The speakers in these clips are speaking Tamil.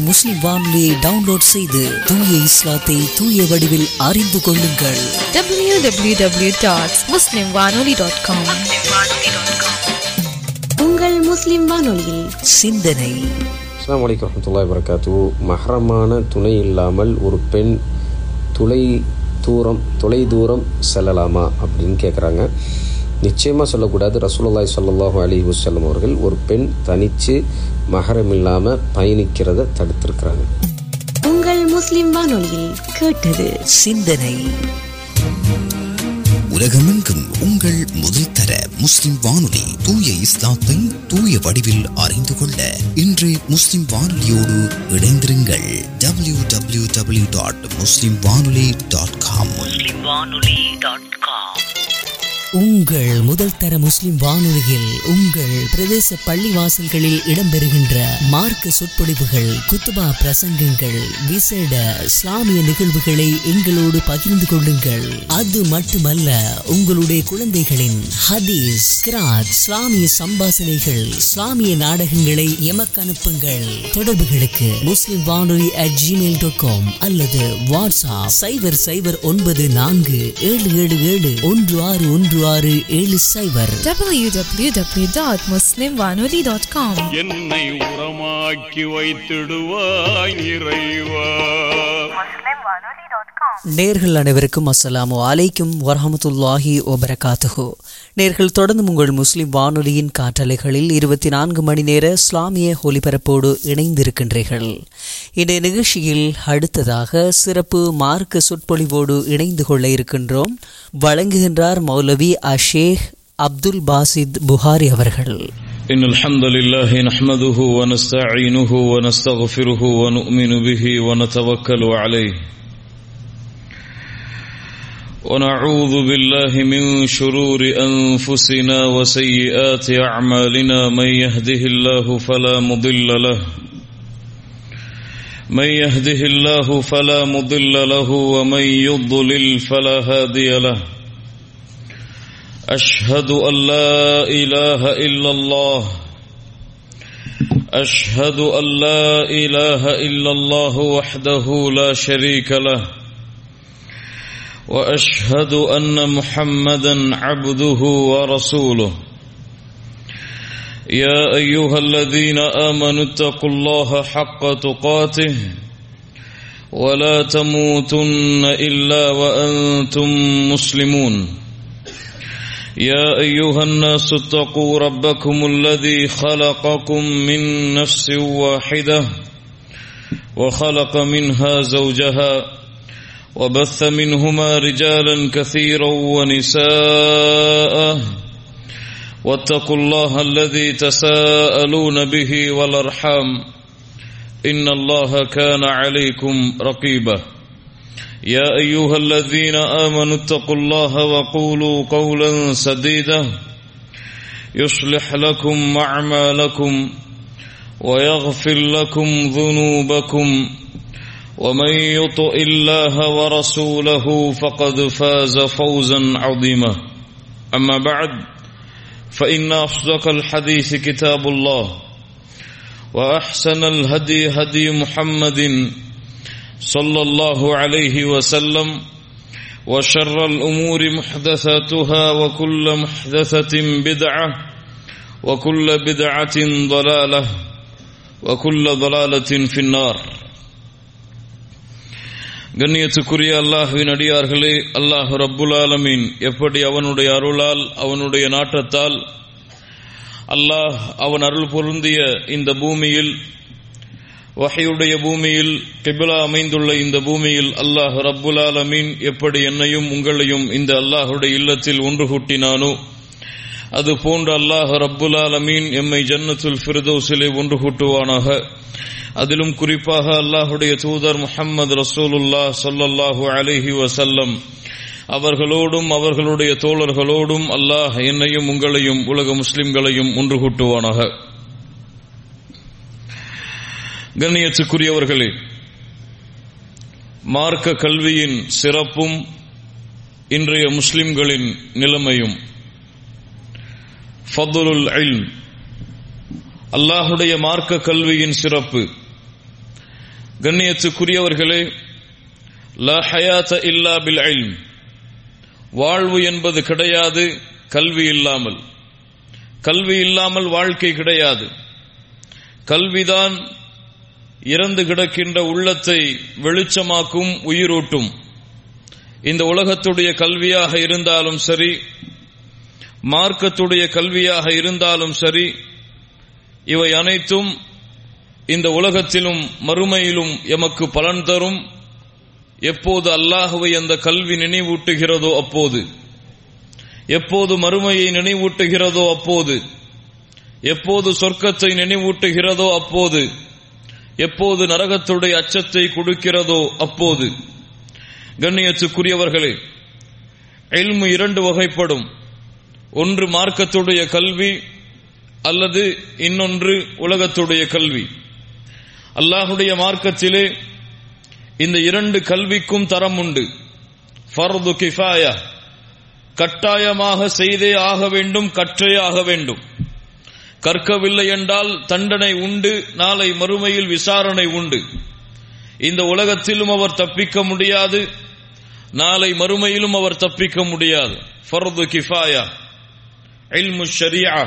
முஸ்லிம் வானொலியை டவுன்லோட் செய்து தூய இஸ்லாத்தை தூய வடிவில் அறிந்து கொள்ளுங்கள் www.muslimwanoli.com உங்கள் முஸ்லிம் வானொலியில் சிந்தனை அஸ்லாம் வலைக்கம் வரமத்துல்லாய் வரகாத்து மஹரமான துணை இல்லாமல் ஒரு பெண் துளை தூரம் தொலை தூரம் செல்லலாமா அப்படின்னு கேட்குறாங்க நிச்சயமாக சொல்லக்கூடாது ரசூலுல்லாஹி ஸல்லல்லாஹு அலைஹி வஸல்லம் அவர்கள் ஒரு பெண் தனித்து மஹரம் இல்லாமல் பயணிக்கிறத தடுத்திருக்கிறாங்க உங்கள் முஸ்லிம் வானொலியில் கேட்டது சிந்தனை உலகமெங்கும் உங்கள் முதல் தர முஸ்லிம் வானொலி தூய இஸ்லாத்தை தூய வடிவில் அறிந்து கொள்ள இன்று முஸ்லிம் வானொலியோடு இணைந்திருங்கள் W W W dot Muslim Vanoli dot com உங்கள் முதல் தர முஸ்லிம் வானொலியில் உங்கள் பிரதேச பள்ளிவாசல்களில் இடம்பெறுகின்ற மார்க்க சொற்பொழிவுகள் குத்துபா பிரசங்கங்கள் விசேட இஸ்லாமிய நிகழ்வுகளை எங்களோடு பகிர்ந்து கொள்ளுங்கள் அது மட்டுமல்ல உங்களுடைய குழந்தைகளின் ஹதீஸ் கிராத் இஸ்லாமிய சம்பாசனைகள் இஸ்லாமிய நாடகங்களை எமக்கு அனுப்புங்கள் தொடர்புகளுக்கு Muslim Vanoli at Gmail dot com அல்லது வாட்ஸ்அப் சைபர் சைபர் ஒன்பது நான்கு ஏழு ஏழு ஏழு ஒன்று ஆறு ஒன்று ஆறு ஏழு சைபர் www.muslimwanoli.com என்னை உரமாக்கி வைத்திடுவாய் இறைவா நேர்கள் அனைவருக்கும் அஸ்ஸலாமு அலைக்கும் வரஹமத்துல்லாஹி வபரகாத்துஹு நேர்கள் தொடர்ந்து உங்கள் முஸ்லிம் வானொலியின் காற்றலைகளில் இருபத்தி நான்கு மணி நேர இஸ்லாமிய ஒலிபரப்போடு இணைந்திருக்கின்றீர்கள் இந்த நிகழ்ச்சியில் அடுத்ததாக சிறப்பு மார்க்க சொற்பொழிவோடு இணைந்து கொள்ள இருக்கின்றோம் வழங்குகின்றார் மௌலவி அஷேக் அப்துல் பாசித் புகாரி அவர்கள் إن الحمد لله نحمده ونستعينه ونستغفره ونؤمن به ونتوكل عليه ونعوذ بالله من شرور أنفسنا وسيئات أعمالنا من يهده الله فلا مضل له من يهده الله فلا مضل له ومن يضلل فلا هادي له أشهد أن لا إله إلا الله أشهد أن لا إله إلا الله وحده لا شريك له وأشهد أن محمدا عبده ورسوله يا أيها الذين آمنوا اتقوا الله حق تقاته ولا تموتن إلا وأنتم مسلمون يا أيها الناس اتقوا ربكم الذي خلقكم من نفس واحدة وخلق منها زوجها وبث منهما رجالا كثيرا ونساء واتقوا الله الذي تساءلون به والأرحام إن الله كان عليكم رقيباً يا أيها الذين آمنوا اتقوا الله وقولوا قولا سديدا يصلح لكم أعمالكم ويغفر لكم ذنوبكم ومن يطع الله ورسوله فقد فاز فوزا عظيما أما بعد فإن أصدق الحديث كتاب الله وأحسن الهدي هدي محمد صلى الله عليه وسلم وشر الأمور محدثاتها وكل محدثة بدعة وكل بدعة ضلالة وكل ضلالة في النار கண்ணியத்துக்குரிய அல்லாஹுவின் அடியார்களே அல்லாஹ் ரப்புல் ஆலமீன் எப்படி அவனுடைய அருளால் அவனுடைய நாட்டத்தால் அல்லாஹ் அவன் அருள் பொருந்திய இந்த பூமியில் வகையுடைய பூமியில் கிபிலா அமைந்துள்ள இந்த பூமியில் அல்லாஹ் ரப்புல் ஆலமீன் எப்படி என்னையும் உங்களையும் இந்த அல்லாஹுடைய இல்லத்தில் ஒன்று கூட்டினானோ அது போன்ற அல்லாஹ் ரப்புல் ஆலமீன் எம்மை ஜன்னத்துல் ஃபிர்தௌஸிலே ஒன்று கூட்டுவானாக அதிலும் குறிப்பாக அல்லாஹுடைய தூதர் முஹம்மது ரசூலுல்லா சொல்லல்லாஹு அலைஹி வசல்லம் அவர்களோடும் அவர்களுடைய தோழர்களோடும் அல்லாஹ் என்னையும் உங்களையும் உலக முஸ்லிம்களையும் ஒன்று கூட்டுவானாக கண்ணியத்துக்குரியவர்களே மார்க்க கல்வியின் சிறப்பும் இன்றைய முஸ்லிம்களின் நிலைமையும் ஃபதுலுல் இல்ம் அல்லாஹுடைய மார்க்க கல்வியின் சிறப்பு கண்ணியத்துக்குரியவர்களே லா ஹயாத இல்லா பில் இல்ம் வாழ்வு என்பது கிடையாது கல்வி இல்லாமல் கல்வி இல்லாமல் வாழ்க்கை கிடையாது கல்விதான் இறந்து கிடக்கின்ற உள்ளத்தை வெளிச்சமாக்கும் உயிரூட்டும் இந்த உலகத்துடைய கல்வியாக இருந்தாலும் சரி மார்க்கத்துடைய கல்வியாக இருந்தாலும் சரி இவை அனைத்தும் இந்த உலகத்திலும் மறுமையிலும் எமக்கு பலன் தரும் எப்போது அல்லாஹுவை அந்த கல்வி நினைவூட்டுகிறதோ அப்போது எப்போது மறுமையை நினைவூட்டுகிறதோ அப்போது எப்போது சொர்க்கத்தை நினைவூட்டுகிறதோ அப்போது எப்போது நரகத்துடைய அச்சத்தை கொடுக்கிறதோ அப்போது கண்ணியத்துக்குரியவர்களே எல்மு இரண்டு வகைப்படும் ஒன்று மார்க்கத்துடைய கல்வி அல்லது இன்னொன்று உலகத்துடைய கல்வி அல்லாஹுடைய மார்க்கத்திலே இந்த இரண்டு கல்விக்கும் தரம் உண்டு ஃபர்து கிஃபாயா கட்டாயமாக செய்தே ஆக வேண்டும் கற்றே ஆக வேண்டும் கற்கவில்லை என்றால் தண்டனை உண்டு நாளை மறுமையில் விசாரணை உண்டு இந்த உலகத்திலும் அவர் தப்பிக்க முடியாது நாளை மறுமையிலும் அவர் தப்பிக்க முடியாது ஃபர்து கிஃபாயா இல்மு ஷரியா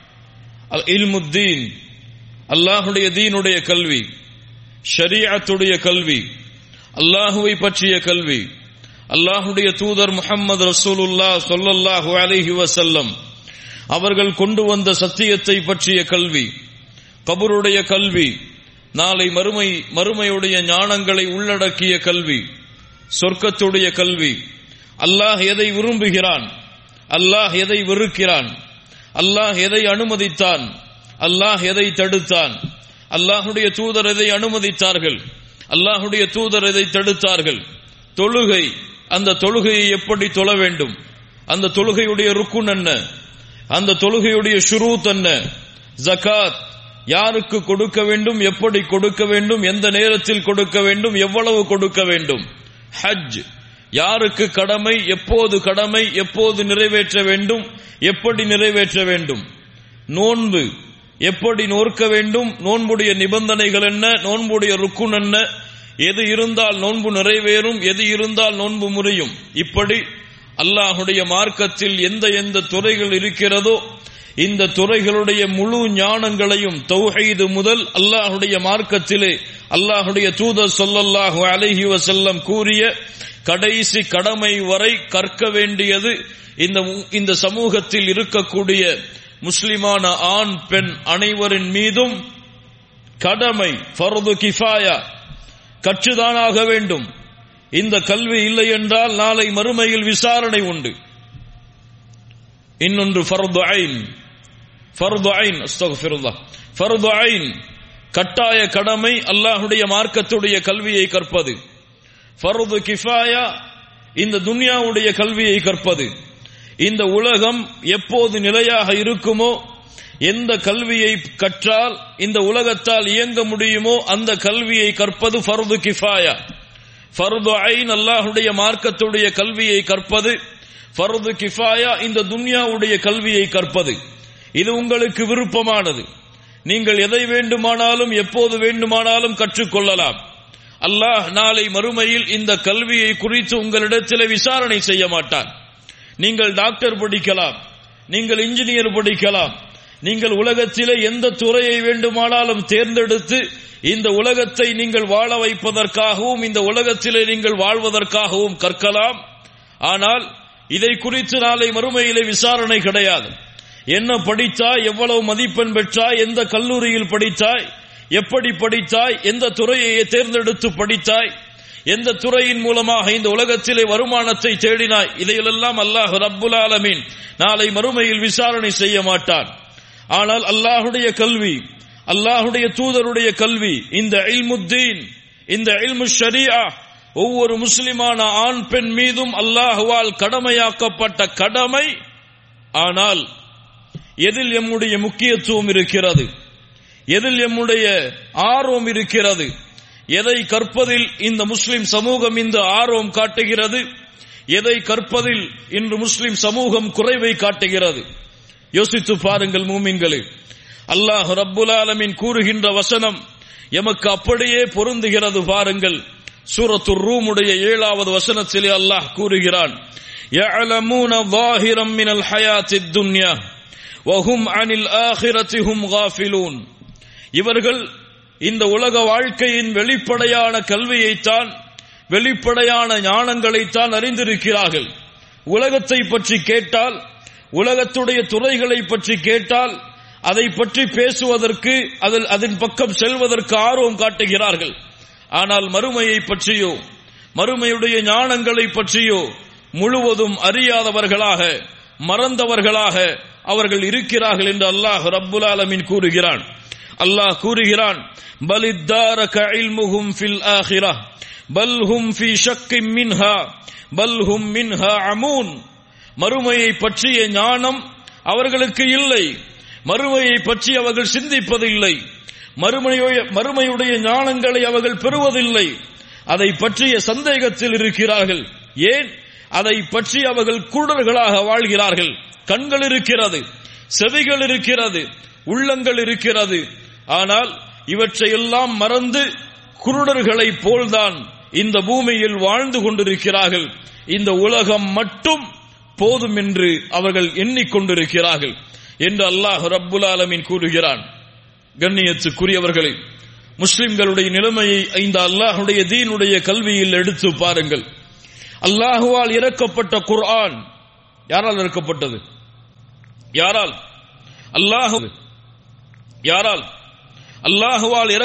இல்மு தீன் அல்லாஹுடைய தீனுடைய கல்வி ஷரியத்துடைய கல்வி அல்லாஹுவை பற்றிய கல்வி அல்லாஹுடைய தூதர் முகமது ரசூலுல்லா சொல்லல்லாஹு அலைஹி வசல்லம் அவர்கள் கொண்டு வந்த சத்தியத்தை பற்றிய கல்வி கபருடைய கல்வி நாளை மறுமை மறுமையுடைய ஞானங்களை உள்ளடக்கிய கல்வி சொர்க்கத்துடைய கல்வி அல்லாஹ் எதை விரும்புகிறான் அல்லாஹ் எதை வெறுக்கிறான் அல்லாஹ் எதை அனுமதித்தான் அல்லாஹ் எதை தடுத்தான் அல்லாஹுடைய தூதர் எதை அனுமதித்தார்கள் அல்லாஹுடைய தூதர் எதை தடுத்தார்கள் தொழுகை அந்த தொழுகையை எப்படி தொழ வேண்டும் அந்த தொழுகையுடைய ருக்குன் என்ன அந்த தொழுகையுடைய ஷுரூத் என்ன ஜகாத் யாருக்கு கொடுக்க வேண்டும் எப்படி கொடுக்க வேண்டும் எந்த நேரத்தில் கொடுக்க வேண்டும் எவ்வளவு கொடுக்க வேண்டும் ஹஜ் யாருக்கு கடமை எப்போது கடமை எப்போது நிறைவேற்ற வேண்டும் எப்படி நிறைவேற்ற வேண்டும் நோன்பு எப்படி நோற்க வேண்டும் நோன்புடைய நிபந்தனைகள் என்ன நோன்புடைய ருக்குன் என்ன எது இருந்தால் நோன்பு நிறைவேறும் எது இருந்தால் நோன்பு முறியும் இப்படி அல்லாஹுடைய மார்க்கத்தில் எந்த எந்த துறைகள் இருக்கிறதோ இந்த துறைகளுடைய முழு ஞானங்களையும் தௌஹீது முதல் அல்லாஹுடைய மார்க்கத்திலே அல்லாஹுடைய தூதர் சொல்லல்லாஹு அலைஹி வசல்லம் கூறிய கடைசி கடமை வரை கற்க வேண்டியது இந்த இந்த சமூகத்தில் இருக்கக்கூடிய முஸ்லிமான ஆண் பெண் அனைவரின் மீதும் கடமை ஃபர்து கிஃபாயா கற்றுதானாக வேண்டும் இந்த கல்வி இல்லை என்றால் நாளை மறுமையில் விசாரணை உண்டு இன்னொன்று ஃபர்து ஐன் ஃபர்து ஐன் அஸ்தக்ஃபிருல்லாஹ் ஃபர்து ஐன் கட்டாய கடமை அல்லாஹுடைய மார்க்கத்துடைய கல்வியை கற்பது ஃபர்து கிஃபாயா இந்த துன்யாவுடைய கல்வியை கற்பது இந்த உலகம் எப்போது நிலையாக இருக்குமோ எந்த கல்வியை கற்றால் இந்த உலகத்தால் இயங்க முடியுமோ அந்த கல்வியை கற்பது ஃபர்து கிஃபாயா ஃபர்து ஐன் அல்லாஹுடைய மார்க்கத்துடைய கல்வியை கற்பது ஃபர்து கிஃபாயா இந்த துன்யாவுடைய கல்வியை கற்பது இது உங்களுக்கு விருப்பமானது நீங்கள் எதை வேண்டுமானாலும் எப்போது வேண்டுமானாலும் கற்றுக்கொள்ளலாம் அல்லாஹ் நாளை மறுமையில் இந்த கல்வியை குறித்து உங்களிடத்தில் விசாரணை செய்ய மாட்டான் நீங்கள் டாக்டர் படிக்கலாம் நீங்கள் இன்ஜினியர் படிக்கலாம் நீங்கள் உலகத்திலே எந்த துறையை வேண்டுமானாலும் தேர்ந்தெடுத்து இந்த உலகத்தை நீங்கள் வாழ வைப்பதற்காகவும் இந்த உலகத்திலே நீங்கள் வாழ்வதற்காகவும் கற்கலாம் ஆனால் இதை குறித்து நாளை மறுமையிலே விசாரணை கிடையாது என்ன படித்தாய் எவ்வளவு மதிப்பெண் பெற்றாய் எந்த கல்லூரியில் படித்தாய் எப்படி படித்தாய் எந்த துறையை தேர்ந்தெடுத்து படித்தாய் எந்த துறையின் மூலமாக இந்த உலகத்திலே வருமானத்தை தேடினாய் இதையெல்லாம் அல்லாஹ் ரப்புல் ஆலமீன் நாளை மறுமையில் விசாரணை செய்ய மாட்டான் ஆனால் அல்லாஹுடைய கல்வி அல்லாஹுடைய தூதருடைய கல்வி இந்த இல்முத்தீன் இந்த இல்மு ஷரியா ஒவ்வொரு முஸ்லிமான ஆண் பெண் மீதும் அல்லாஹுவால் கடமையாக்கப்பட்ட கடமை ஆனால் எதில் எம்முடைய முக்கியத்துவம் இருக்கிறது எதில் எம்முடைய ஆர்வம் இருக்கிறது எதை கற்பதில் இந்த முஸ்லிம் சமூகம் இந்த ஆர்வம் காட்டுகிறது எதை கற்பதில் இன்று முஸ்லிம் சமூகம் குறைவை காட்டுகிறது யோசித்து பாருங்கள் மூமின்களே அல்லாஹ் ரப்புல் ஆலமின் கூறுகின்ற வசனம் எமக்கு அப்படியே பொருந்துகிறது பாருங்கள் சூரத்து ரூமுடைய ஏழாவது வசனத்திலே அல்லாஹ் கூறுகிறான் يعلمون ظاهرا من الحياة الدنيا وهم عن الآخرة هم غافلون இவர்கள் இந்த உலக வாழ்க்கையின் வெளிப்படையான கல்வியைத்தான் வெளிப்படையான ஞானங்களைத்தான் அறிந்திருக்கிறார்கள் உலகத்தை பற்றி கேட்டால் உலகத்துடைய துறைகளை பற்றி கேட்டால் அதை பற்றி பேசுவதற்கு அதில் அதன் பக்கம் செல்வதற்கு ஆர்வம் காட்டுகிறார்கள் ஆனால் மறுமையை பற்றியோ மறுமையுடைய ஞானங்களை பற்றியோ முழுவதும் அறியாதவர்களாக மறந்தவர்களாக அவர்கள் இருக்கிறார்கள் என்று அல்லாஹ் ரப்புல் ஆலமீன் கூறுகிறான் அல்லாஹ் கூறுகிறான் பலித்தாரக இல்முஹும் ஃபில் ஆஹிரா பல் ஹும் ஃபி ஷக்கின் மின்ஹா பல் ஹும் மின்ஹா அமூன் மறுமையை பற்றிய ஞானம் அவர்களுக்கு இல்லை மறுமையை பற்றி அவர்கள் சிந்திப்பதில்லை மறுமையுடைய மறுமையுடைய ஞானங்களை அவர்கள் பெறுவதில்லை அதை பற்றிய சந்தேகத்தில் இருக்கிறார்கள் ஏன் அதை பற்றி அவர்கள் குருடர்களாக வாழ்கிறார்கள் கண்கள் இருக்கிறது செவிகள் இருக்கிறது உள்ளங்கள் இருக்கிறது ஆனால் இவற்றையெல்லாம் மறந்து குருடர்களைப் போல்தான் இந்த பூமியில் வாழ்ந்து கொண்டிருக்கிறார்கள் இந்த உலகம் மட்டும் போதும் என்று அவர்கள் எண்ணிக்கொண்டிருக்கிறார்கள் என்று அல்லாஹ் ரப்புல் ஆலமீன் கூறுகிறான் கண்ணியத்துக்குரியவர்களே முஸ்லிம்களுடைய நிலைமையை இந்த அல்லாஹுடைய தீனுடைய கல்வியில் எடுத்து பாருங்கள் அல்லாஹுவால் இறக்கப்பட்ட குர்ஆன் யாரால் இறக்கப்பட்டது யாரால் அல்லாஹு யாரால் அல்லாஹுவால்